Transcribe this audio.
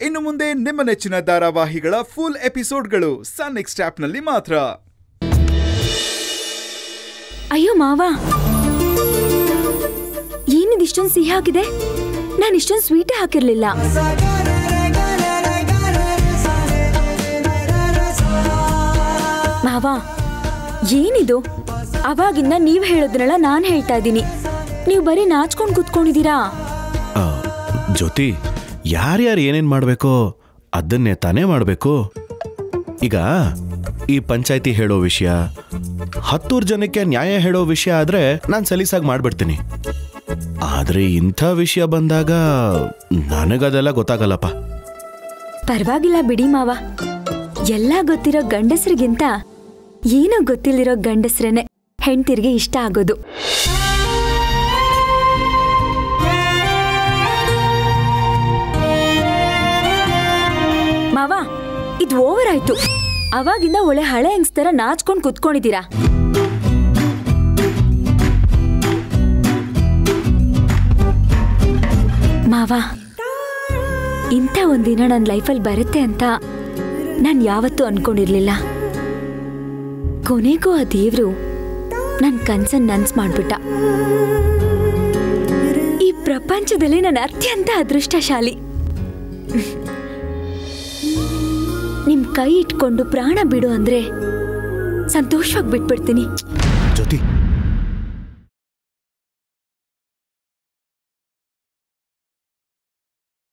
ಇನ್ನು ಮುಂದೆ ನಿಮ್ಮ ನೆಚ್ಚಿನ ಧಾರಾವಾಹಿಗಳ ಫುಲ್ ಎಪಿಸೋಡ್ಗಳು ಸನ್ ನೆಕ್ಸ್ಟ್ ಆಪ್ನಲ್ಲಿ ಮಾತ್ರ ಅಯ್ಯೋ ಮಾವ ಏನಿದು ಇಷ್ಟೊಂದು ಸಿಹಿ ಹಾಕಿದೆ ನಾನು ಇಷ್ಟೊಂದು ಸ್ವೀಟೇ ಹಾಕಿರ್ಲಿಲ್ಲ ಮಾವ ಏನಿದು ಅವಾಗಿಂದ ನೀವ್ ಹೇಳೋದ್ರಲ್ಲ ನಾನು ಹೇಳ್ತಾ ಇದ್ದೀನಿ ನೀವು ಬರೀ ನಾಚ್ಕೊಂಡು ಕುತ್ಕೊಂಡಿದ್ದೀರಾ ಆ, ಜ್ಯೋತಿ ಯಾರ್ಯಾರು ಏನೇನು ಮಾಡಬೇಕೋ ಅದನ್ನೇ ತಾನೇ ಮಾಡಬೇಕು ಈಗ ಈ ಪಂಚಾಯತಿ ಹೇಳೋ ವಿಷಯ ಹತ್ತೂರು ಜನಕ್ಕೆ ನ್ಯಾಯ ಹೇಳೋ ವಿಷಯ ಆದರೆ ನಾನು ಸಲೀಸಾಗಿ ಮಾಡಿಬಿಡ್ತೀನಿ ಆದರೆ ಇಂಥ ವಿಷಯ ಬಂದಾಗ ನನಗದೆಲ್ಲ ಗೊತ್ತಾಗಲ್ಲಪ್ಪ ಪರವಾಗಿಲ್ಲ ಬಿಡಿ ಮಾವ ಎಲ್ಲ ಗೊತ್ತಿರೋ ಗಂಡಸ್ರಿಗಿಂತ ಏನೋ ಗೊತ್ತಿಲ್ಲಿರೋ ಗಂಡಸ್ರನೆ ಹೆಂಡ್ತಿರ್ಗೆ ಇಷ್ಟ ಆಗೋದು ಮಾವ ಇದು ಓವರ್ ಆಯ್ತು ಅವಾಗಿಂದ ಒಳ್ಳೆ ಹಳೆ ಹೆಂಗ್ಸ್ ತರ ನಾಚ್ಕೊಂಡು ಕುತ್ಕೊಂಡಿದ್ದೀರಾ ಮಾವ ಇಂಥ ಒಂದಿನ ನನ್ನ ಲೈಫಲ್ಲಿ ಬರುತ್ತೆ ಅಂತ ನಾನು ಯಾವತ್ತೂ ಅನ್ಕೊಂಡಿರ್ಲಿಲ್ಲ ಕೊನೆಗೂ ಆ ದೇವ್ರು ನನ್ನ ಕನ್ಸನ್ ನನ್ಸ್ ಮಾಡ್ಬಿಟ್ಟ ಈ ಪ್ರಪಂಚದಲ್ಲಿ ನಾನು ಅತ್ಯಂತ ಅದೃಷ್ಟಶಾಲಿ ನಿಮ್ ಕೈ ಇಟ್ಕೊಂಡು ಪ್ರಾಣ ಬಿಡು ಅಂದ್ರೆ ಸಂತೋಷವಾಗಿ ಬಿಟ್ಬಿಡ್ತೀನಿ ಜ್ಯೋತಿ